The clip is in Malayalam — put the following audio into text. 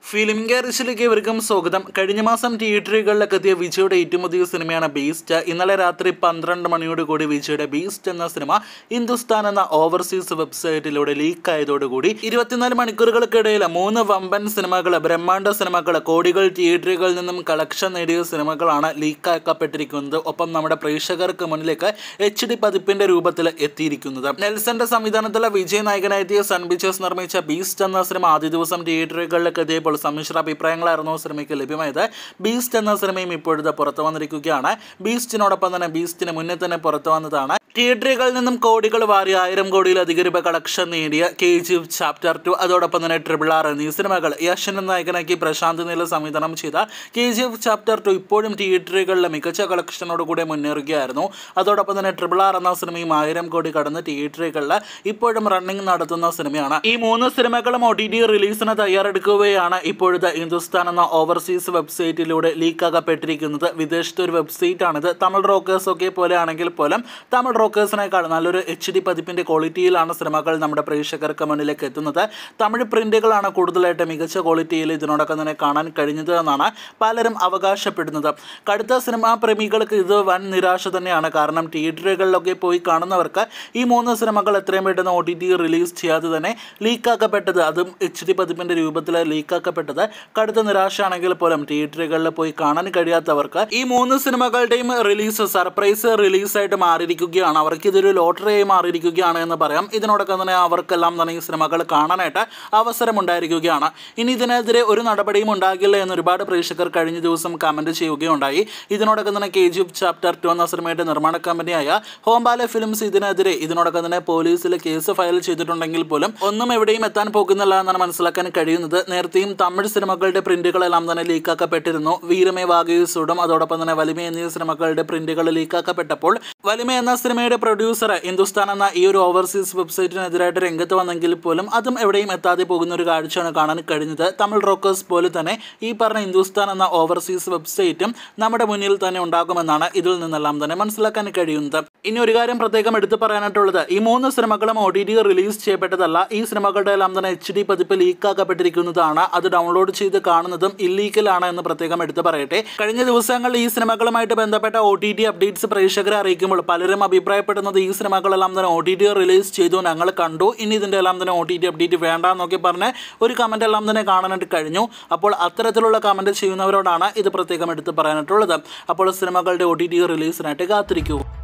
ഫിലിം ഗാരേജിലേക്ക് ഇവർക്കും സ്വാഗതം കഴിഞ്ഞ മാസം തിയേറ്ററുകളിലൊക്കെ എത്തിയ വിജയുടെ ഏറ്റവും പുതിയ സിനിമയാണ് ബീസ്റ്റ് ഇന്നലെ രാത്രി പന്ത്രണ്ട് മണിയോട് കൂടി വിജയുടെ ബീസ്റ്റ് എന്ന സിനിമ ഹിന്ദുസ്ഥാൻ എന്ന ഓവർസീസ് വെബ്സൈറ്റിലൂടെ ലീക്ക് ആയതോടുകൂടി ഇരുപത്തിനാല് മണിക്കൂറുകൾക്കിടയിൽ മൂന്ന് വമ്പൻ സിനിമകൾ ബ്രഹ്മാണ്ഡ സിനിമകൾ കോടികൾ തിയേറ്ററുകളിൽ നിന്നും കളക്ഷൻ നേടിയ സിനിമകളാണ് ലീക്കാക്കപ്പെട്ടിരിക്കുന്നത് ഒപ്പം നമ്മുടെ പ്രേക്ഷകർക്ക് മുന്നിലേക്ക് എച്ച് ഡി പതിപ്പിന്റെ രൂപത്തിൽ എത്തിയിരിക്കുന്നത് നെൽസന്റെ സംവിധാനത്തിലെ വിജയ് നായകനായെത്തിയ സൺ പിക്ചേഴ്സ് നിർമ്മിച്ച ബീസ്റ്റ് എന്ന സിനിമ ആദ്യ ദിവസം തിയേറ്ററുകളിലേക്ക് എത്തിയപ്പോൾ സമ്മിശ്ര അഭിപ്രായങ്ങളായിരുന്നു സിനിമയ്ക്ക് ലഭ്യമായത് ബീസ്റ്റ് എന്ന സിനിമയും ഇപ്പോഴത്തെ പുറത്തു വന്നിരിക്കുകയാണ് ബീസ്റ്റിനോടൊപ്പം തന്നെ ബീസ്റ്റിന് മുന്നേ തന്നെ പുറത്തു വന്നതാണ് തിയേറ്ററുകളിൽ നിന്നും കോടികൾ വാരി ആയിരം കോടിയിലധികം രൂപ കളക്ഷൻ നേടിയ K G F chapter two അതോടൊപ്പം തന്നെ ട്രിപ്പിൾ ആർ എന്നീ സിനിമകൾ യശൻ നായകനാക്കി പ്രശാന്ത് നീല സംവിധാനം ചെയ്ത K G F chapter two ഇപ്പോഴും തിയേറ്ററുകളിലെ മികച്ച കളക്ഷനോടുകൂടെ മുന്നേറുകയായിരുന്നു അതോടൊപ്പം തന്നെ ട്രിപ്പിൾ ആർ എന്ന സിനിമയും ആയിരം കോടി കടന്ന് തിയേറ്ററുകളിൽ ഇപ്പോഴും റണ്ണിംഗ് നടത്തുന്ന സിനിമയാണ് ഈ മൂന്ന് സിനിമകളും ഒ ടി ടി റിലീസിന് തയ്യാറെടുക്കുകയാണ് ഇപ്പോഴത്തെ ഹിന്ദുസ്ഥാൻ എന്ന ഓവർസീസ് വെബ്സൈറ്റിലൂടെ ലീക്കാക്കപ്പെട്ടിരിക്കുന്നത് വിദേശത്തെ ഒരു വെബ്സൈറ്റ് ആണിത് തമിഴ് റോക്കേഴ്സ് ഒക്കെ പോലെ ആണെങ്കിൽ പോലും തമിഴ് റോക്കേഴ്സിനേക്കാൾ നല്ലൊരു എച്ച് ഡി പതിപ്പിന്റെ ക്വാളിറ്റിയിലാണ് സിനിമകൾ നമ്മുടെ പ്രേക്ഷകർക്ക് മുന്നിലേക്ക് എത്തുന്നത് തമിഴ് പ്രിന്റുകളാണ് കൂടുതലായിട്ട് മികച്ച ക്വാളിറ്റിയിൽ ഇതിനോടൊപ്പം തന്നെ കാണാൻ കഴിഞ്ഞത് എന്നാണ് പലരും അവകാശപ്പെടുന്നത് കടുത്ത സിനിമാ പ്രേമികൾക്ക് ഇത് വൻ നിരാശ തന്നെയാണ് കാരണം തിയേറ്ററുകളിലൊക്കെ പോയി കാണുന്നവർക്ക് ഈ മൂന്ന് സിനിമകൾ എത്രയും പെട്ടെന്ന് ഒ ടി ടി റിലീസ് ചെയ്യാതെ തന്നെ ലീക്കാക്കപ്പെട്ടത് അതും എച്ച് ഡി പതിപ്പിന്റെ രൂപത്തിൽ ലീക്കാക്കപ്പെട്ടത് കടുത്ത നിരാശയാണെങ്കിൽ പോലും തിയേറ്ററുകളിൽ പോയി കാണാൻ കഴിയാത്തവർക്ക് ഈ മൂന്ന് സിനിമകളുടെയും റിലീസ് സർപ്രൈസ് റിലീസായിട്ട് മാറിയിരിക്കുകയാണ് അവർക്ക് ഇതൊരു ലോട്ടറിയായി മാറിയിരിക്കുകയാണ് എന്ന് പറയാം ഇതിനോടൊപ്പം തന്നെ അവർക്കെല്ലാം തന്നെ ഈ സിനിമകൾ കാണാനായിട്ട് അവസരമുണ്ടായിരിക്കുകയാണ് ഇനി ഇതിനെതിരെ ഒരു നടപടിയും ഉണ്ടാകില്ല എന്ന് ഒരുപാട് പ്രേക്ഷകർ കഴിഞ്ഞ ദിവസം കമൻറ്റ് ചെയ്യുകയുണ്ടായി ഇതിനോടൊപ്പം തന്നെ K G F chapter two എന്ന സിനിമയുടെ നിർമ്മാണ കമ്പനിയായ ഹോംബാലെ ഫിലിംസ് ഇതിനെതിരെ ഇതിനോടൊപ്പം തന്നെ പോലീസിൽ കേസ് ഫയൽ ചെയ്തിട്ടുണ്ടെങ്കിൽ പോലും ഒന്നും എവിടെയും എത്താൻ പോകുന്നില്ല എന്നാണ് മനസ്സിലാക്കാൻ കഴിയുന്നത് നേരത്തെയും തമിഴ് സിനിമകളുടെ പ്രിന്റുകളെല്ലാം തന്നെ ലീക്കാക്കപ്പെട്ടിരുന്നു വീരമേ വാഗയുസുടും അതോടൊപ്പം തന്നെ വലിമ എന്നീ സിനിമകളുടെ പ്രിന്റുകൾ ലീക്കാക്കപ്പെട്ടപ്പോൾ വലിമ എന്ന സിനിമയുടെ പ്രൊഡ്യൂസർ ഹിന്ദുസ്ഥാൻ എന്ന ഈ ഒരു ഓവർസീസ് വെബ്സൈറ്റിനെതിരായിട്ട് രംഗത്ത് വന്നെങ്കിൽ പോലും അതും എവിടെയും എത്താതെ പോകുന്ന ഒരു കാഴ്ചയാണ് കാണാൻ കഴിഞ്ഞത് തമിഴ് റോക്കേഴ്സ് പോലെ തന്നെ ഈ പറഞ്ഞ ഹിന്ദുസ്ഥാൻ എന്ന ഓവർസീസ് വെബ്സൈറ്റും നമ്മുടെ മുന്നിൽ തന്നെ ഉണ്ടാകുമെന്നാണ് ഇതിൽ നിന്നെല്ലാം തന്നെ മനസ്സിലാക്കാൻ കഴിയുന്നത് ഇനി ഒരു കാര്യം പ്രത്യേകം എടുത്തു പറയാനായിട്ടുള്ളത് ഈ മൂന്ന് സിനിമകളും ഒ ടി ടി റിലീസ് ചെയ്യപ്പെട്ടതല്ല ഈ സിനിമകളുടെ എല്ലാം തന്നെ എച്ച് ഡി പതിപ്പ് ലീക്കാക്കപ്പെട്ടിരിക്കുന്നതാണ് അത് ഡൗൺലോഡ് ചെയ്ത് കാണുന്നതും ഇല്ലീഗലാണ് എന്ന് പ്രത്യേകം എടുത്തു പറയട്ടെ കഴിഞ്ഞ ദിവസങ്ങളിൽ ഈ സിനിമകളുമായിട്ട് ബന്ധപ്പെട്ട ഒ ടി ടി അപ്ഡേറ്റ്സ് പ്രേക്ഷകരെ അറിയിക്കുമ്പോൾ പലരും അഭിപ്രായപ്പെടുന്നത് ഈ സിനിമകളെല്ലാം തന്നെ ഒ ടി ടി റിലീസ് ചെയ്തു ഞങ്ങൾ കണ്ടു ഇനി ഇതിൻ്റെ എല്ലാം തന്നെ ഒ ടി ടി അപ്ഡേറ്റ് വേണ്ട എന്നൊക്കെ പറഞ്ഞ് ഒരു കമൻ്റ് എല്ലാം തന്നെ കാണാനായിട്ട് കഴിഞ്ഞു അപ്പോൾ അത്തരത്തിലുള്ള കമൻറ്റ് ചെയ്യുന്നവരോടാണ് ഇത് പ്രത്യേകം എടുത്ത് പറയാനായിട്ടുള്ളത് അപ്പോൾ സിനിമകളുടെ ഒ ടി ടി റിലീസിനായിട്ട് കാത്തിരിക്കൂ